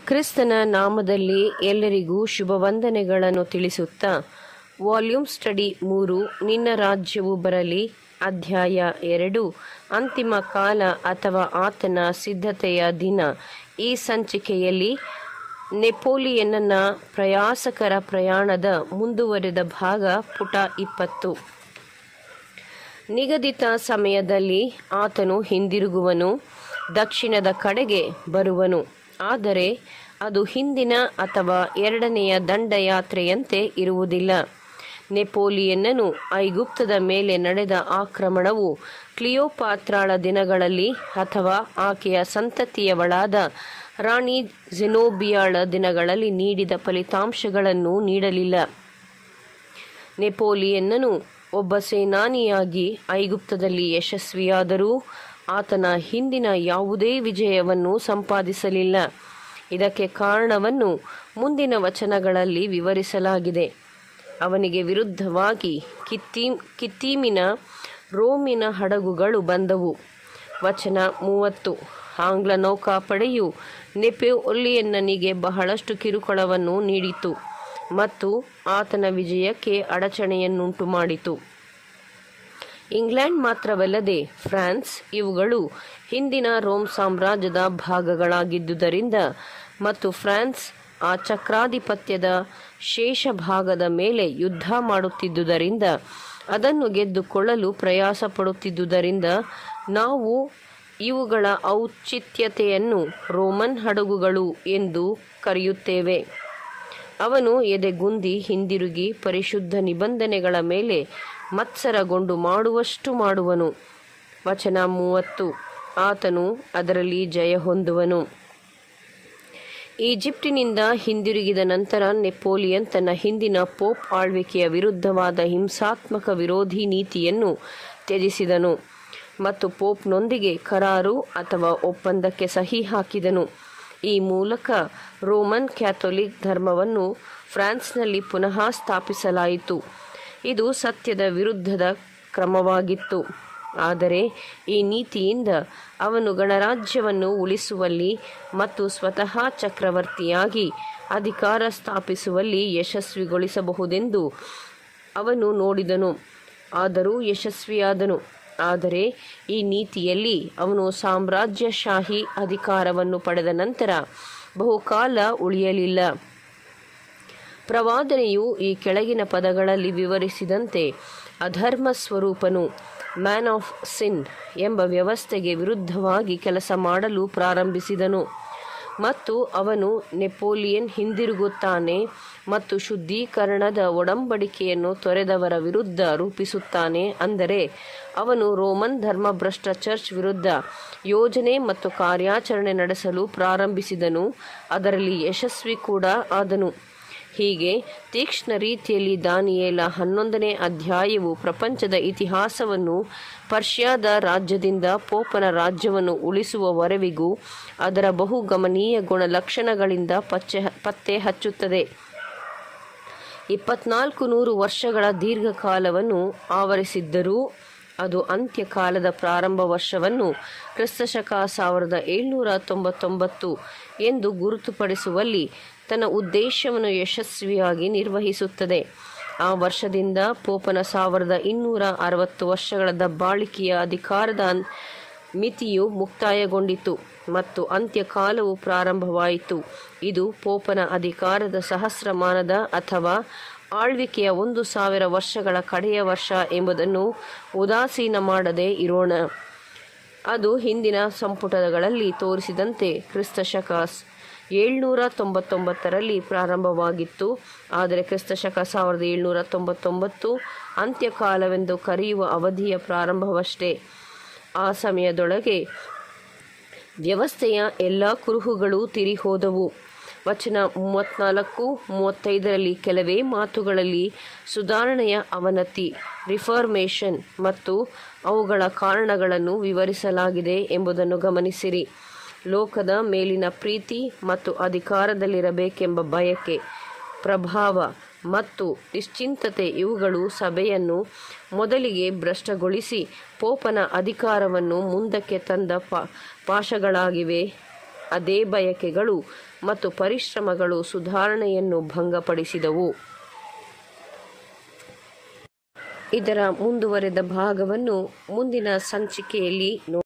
ಕ್ರಿಸ್ತನ ನಾಮದಲ್ಲಿ ಎಲ್ಲರಿಗೂ ಶುಭವಂದನೆಗಳನ್ನು ತಿಳಿಸುತ್ತಾ ವಾಲ್ಯೂಮ್ ಸ್ಟಡಿ ಮೂರು ನಿನ್ನ ರಾಜ್ಯವು ಬರಲಿ ಅಧ್ಯಾಯ ಎರಡು ಅಂತಿಮ ಕಾಲ ಅಥವಾ ಆತನ ಸಿದ್ಧತೆಯ ದಿನ ಈ ಸಂಚಿಕೆಯಲ್ಲಿ ನೆಪೋಲಿಯನ್ನ ಪ್ರಯಾಸಕರ ಪ್ರಯಾಣದ ಮುಂದುವರೆದ ಭಾಗ ಪುಟ ಇಪ್ಪತ್ತು ನಿಗದಿತ ಸಮಯದಲ್ಲಿ ಆತನು ಹಿಂದಿರುಗುವನು ದಕ್ಷಿಣದ ಕಡೆಗೆ ಬರುವನು ಆದರೆ ಅದು ಹಿಂದಿನ ಅಥವಾ ಎರಡನೆಯ ದಂಡಯಾತ್ರೆಯಂತೆ ಇರುವುದಿಲ್ಲ ನೆಪೋಲಿಯನ್ನನು ಐಗುಪ್ತದ ಮೇಲೆ ನಡೆದ ಆಕ್ರಮಣವು ಕ್ಲಿಯೋಪಾತ್ರಾಳ ದಿನಗಳಲ್ಲಿ ಅಥವಾ ಆಕೆಯ ಸಂತತಿಯವಳಾದ ರಾಣಿ ಝೆನೋಬಿಯಾಳ ದಿನಗಳಲ್ಲಿ ನೀಡಿದ ಫಲಿತಾಂಶಗಳನ್ನು ನೀಡಲಿಲ್ಲ ನೆಪೋಲಿಯನ್ನನು ಒಬ್ಬ ಸೇನಾನಿಯಾಗಿ ಐಗುಪ್ತದಲ್ಲಿ ಯಶಸ್ವಿಯಾದರೂ ಆತನ ಹಿಂದಿನ ಯಾವುದೇ ವಿಜಯವನ್ನು ಸಂಪಾದಿಸಲಿಲ್ಲ ಇದಕ್ಕೆ ಕಾರಣವನ್ನು ಮುಂದಿನ ವಚನಗಳಲ್ಲಿ ವಿವರಿಸಲಾಗಿದೆ ಅವನಿಗೆ ವಿರುದ್ಧವಾಗಿ ಕಿತ್ತೀಮ್ ಕಿತ್ತೀಮಿನ ರೋಮಿನ ಹಡಗುಗಳು ಬಂದವು ವಚನ ಮೂವತ್ತು ಆಂಗ್ಲ ನೌಕಾಪಡೆಯು ನೆಪೋಲಿಯನ್ನನಿಗೆ ಬಹಳಷ್ಟು ಕಿರುಕುಳವನ್ನು ನೀಡಿತು ಮತ್ತು ಆತನ ವಿಜಯಕ್ಕೆ ಅಡಚಣೆಯನ್ನುಂಟು ಮಾಡಿತು ಇಂಗ್ಲೆಂಡ್ ಮಾತ್ರವಲ್ಲದೆ ಫ್ರಾನ್ಸ್ ಇವುಗಳು ಹಿಂದಿನ ರೋಮ್ ಸಾಮ್ರಾಜ್ಯದ ಭಾಗಗಳಾಗಿದ್ದುದರಿಂದ ಮತ್ತು ಫ್ರಾನ್ಸ್ ಆ ಚಕ್ರಾಧಿಪತ್ಯದ ಶೇಷ ಭಾಗದ ಮೇಲೆ ಯುದ್ಧ ಮಾಡುತ್ತಿದ್ದುದರಿಂದ ಅದನ್ನು ಗೆದ್ದುಕೊಳ್ಳಲು ಪ್ರಯಾಸ ಪಡುತ್ತಿದ್ದುದರಿಂದ ನಾವು ಇವುಗಳ ಔಚಿತ್ಯತೆಯನ್ನು ರೋಮನ್ ಹಡಗುಗಳು ಎಂದು ಕರೆಯುತ್ತೇವೆ ಅವನು ಎದೆಗುಂದಿ ಹಿಂದಿರುಗಿ ಪರಿಶುದ್ಧ ನಿಬಂಧನೆಗಳ ಮೇಲೆ ಮತ್ಸರಗೊಂಡು ಮಾಡುವಷ್ಟು ಮಾಡುವನು ವಚನ ಮೂವತ್ತು ಆತನು ಅದರಲ್ಲಿ ಜಯ ಹೊಂದುವನು ಈಜಿಪ್ಟಿನಿಂದ ಹಿಂದಿರುಗಿದ ನಂತರ ನೆಪೋಲಿಯನ್ ತನ್ನ ಹಿಂದಿನ ಪೋಪ್ ಆಳ್ವಿಕೆಯ ವಿರುದ್ಧವಾದ ಹಿಂಸಾತ್ಮಕ ವಿರೋಧಿ ನೀತಿಯನ್ನು ತ್ಯಜಿಸಿದನು ಮತ್ತು ಪೋಪ್ನೊಂದಿಗೆ ಕರಾರು ಅಥವಾ ಒಪ್ಪಂದಕ್ಕೆ ಸಹಿ ಹಾಕಿದನು ಈ ಮೂಲಕ ರೋಮನ್ ಕ್ಯಾಥೋಲಿಕ್ ಧರ್ಮವನ್ನು ಫ್ರಾನ್ಸ್ನಲ್ಲಿ ಪುನಃ ಸ್ಥಾಪಿಸಲಾಯಿತು ಇದು ಸತ್ಯದ ವಿರುದ್ಧದ ಕ್ರಮವಾಗಿತ್ತು ಆದರೆ ಈ ನೀತಿಯಿಂದ ಅವನು ಗಣರಾಜ್ಯವನ್ನು ಉಳಿಸುವಲ್ಲಿ ಮತ್ತು ಸ್ವತಃ ಚಕ್ರವರ್ತಿಯಾಗಿ ಅಧಿಕಾರ ಸ್ಥಾಪಿಸುವಲ್ಲಿ ಯಶಸ್ವಿಗೊಳಿಸಬಹುದೆಂದು ಅವನು ನೋಡಿದನು ಆದರೂ ಯಶಸ್ವಿಯಾದನು ಆದರೆ ಈ ನೀತಿಯಲ್ಲಿ ಅವನು ಸಾಮ್ರಾಜ್ಯಶಾಹಿ ಅಧಿಕಾರವನ್ನು ಪಡೆದ ನಂತರ ಬಹುಕಾಲ ಉಳಿಯಲಿಲ್ಲ ಪ್ರವಾದನೆಯು ಈ ಕೆಳಗಿನ ಪದಗಳಲ್ಲಿ ವಿವರಿಸಿದಂತೆ ಅಧರ್ಮ ಸ್ವರೂಪನು ಮ್ಯಾನ್ ಆಫ್ ಸಿನ್ ಎಂಬ ವ್ಯವಸ್ಥೆಗೆ ವಿರುದ್ಧವಾಗಿ ಕೆಲಸ ಮಾಡಲು ಪ್ರಾರಂಭಿಸಿದನು ಮತ್ತು ಅವನು ನೆಪೋಲಿಯನ್ ಹಿಂದಿರುಗುತ್ತಾನೆ ಮತ್ತು ಶುದ್ಧೀಕರಣದ ಒಡಂಬಡಿಕೆಯನ್ನು ತೊರೆದವರ ವಿರುದ್ಧ ರೂಪಿಸುತ್ತಾನೆ ಅಂದರೆ ಅವನು ರೋಮನ್ ಧರ್ಮಭ್ರಷ್ಟ ಚರ್ಚ್ ವಿರುದ್ಧ ಯೋಜನೆ ಮತ್ತು ಕಾರ್ಯಾಚರಣೆ ನಡೆಸಲು ಪ್ರಾರಂಭಿಸಿದನು ಅದರಲ್ಲಿ ಯಶಸ್ವಿ ಕೂಡ ಆದನು ಹೀಗೆ ತೀಕ್ಷ್ಣ ರೀತಿಯಲ್ಲಿ ದಾನಿಯೇಲ ಹನ್ನೊಂದನೇ ಅಧ್ಯಾಯವು ಪ್ರಪಂಚದ ಇತಿಹಾಸವನ್ನು ಪರ್ಷ್ಯಾದ ರಾಜ್ಯದಿಂದ ಪೋಪನ ರಾಜ್ಯವನ್ನು ಉಳಿಸುವವರೆವಿಗೂ ಅದರ ಬಹು ಗಮನೀಯ ಗುಣಲಕ್ಷಣಗಳಿಂದ ಪಚ್ಚೆ ಪತ್ತೆ ಹಚ್ಚುತ್ತದೆ ಇಪ್ಪತ್ನಾಲ್ಕು ನೂರು ವರ್ಷಗಳ ದೀರ್ಘಕಾಲವನ್ನು ಆವರಿಸಿದ್ದರೂ ಅದು ಅಂತ್ಯಕಾಲದ ಪ್ರಾರಂಭ ವರ್ಷವನ್ನು ಕ್ರಿಸ್ತಶಕ ಸಾವಿರದ ಏಳ್ನೂರ ತೊಂಬತ್ತೊಂಬತ್ತು ಎಂದು ಗುರುತುಪಡಿಸುವಲ್ಲಿ ತನ್ನ ಉದ್ದೇಶವನ್ನು ಯಶಸ್ವಿಯಾಗಿ ನಿರ್ವಹಿಸುತ್ತದೆ ಆ ವರ್ಷದಿಂದ ಪೋಪನ ಸಾವಿರದ ಇನ್ನೂರ ಅರವತ್ತು ವರ್ಷಗಳ ದಬ್ಬಾಳಿಕೆಯ ಅಧಿಕಾರದ ಮಿತಿಯು ಮುಕ್ತಾಯಗೊಂಡಿತು ಮತ್ತು ಅಂತ್ಯಕಾಲವು ಪ್ರಾರಂಭವಾಯಿತು ಇದು ಪೋಪನ ಅಧಿಕಾರದ ಸಹಸ್ರಮಾನದ ಅಥವಾ ಆಳ್ವಿಕೆಯ ಒಂದು ಸಾವಿರ ವರ್ಷಗಳ ಕಡೆಯ ವರ್ಷ ಎಂಬುದನ್ನು ಉದಾಸೀನ ಮಾಡದೆ ಇರೋಣ ಅದು ಹಿಂದಿನ ಸಂಪುಟಗಳಲ್ಲಿ ತೋರಿಸಿದಂತೆ ಕ್ರಿಸ್ತಶಕ ಏಳ್ನೂರ ತೊಂಬತ್ತೊಂಬತ್ತರಲ್ಲಿ ಪ್ರಾರಂಭವಾಗಿತ್ತು ಆದರೆ ಕ್ರಿಸ್ತಶಕ ಸಾವಿರದ ಏಳ್ನೂರ ತೊಂಬತ್ತೊಂಬತ್ತು ಅಂತ್ಯಕಾಲವೆಂದು ಕರೆಯುವ ಅವಧಿಯ ಪ್ರಾರಂಭವಷ್ಟೇ ಆ ಸಮಯದೊಳಗೆ ವ್ಯವಸ್ಥೆಯ ಎಲ್ಲ ಕುರುಹುಗಳು ತಿರಿಹೋದವು ವಚನ ಮೂವತ್ನಾಲ್ಕು ಮೂವತ್ತೈದರಲ್ಲಿ ಕೆಲವೇ ಮಾತುಗಳಲ್ಲಿ ಸುಧಾರಣೆಯ ಅವನತಿ ರಿಫಾರ್ಮೇಷನ್ ಮತ್ತು ಅವುಗಳ ಕಾರಣಗಳನ್ನು ವಿವರಿಸಲಾಗಿದೆ ಎಂಬುದನ್ನು ಗಮನಿಸಿರಿ ಲೋಕದ ಮೇಲಿನ ಪ್ರೀತಿ ಮತ್ತು ಅಧಿಕಾರದಲ್ಲಿರಬೇಕೆಂಬ ಬಯಕೆ ಪ್ರಭಾವ ಮತ್ತು ನಿಶ್ಚಿಂತತೆ ಇವುಗಳು ಸಭೆಯನ್ನು ಮೊದಲಿಗೆ ಭ್ರಷ್ಟಗೊಳಿಸಿ ಪೋಪನ ಅಧಿಕಾರವನ್ನು ಮುಂದಕ್ಕೆ ತಂದ ಪಾ ಪಾಶಗಳಾಗಿವೆ ಅದೇ ಬಯಕೆಗಳು ಮತ್ತು ಪರಿಶ್ರಮಗಳು ಸುಧಾರಣೆಯನ್ನು ಭಂಗಪಡಿಸಿದವು ಇದರ ಮುಂದುವರೆದ ಭಾಗವನ್ನು ಮುಂದಿನ ಸಂಚಿಕೆಯಲ್ಲಿ ನೋ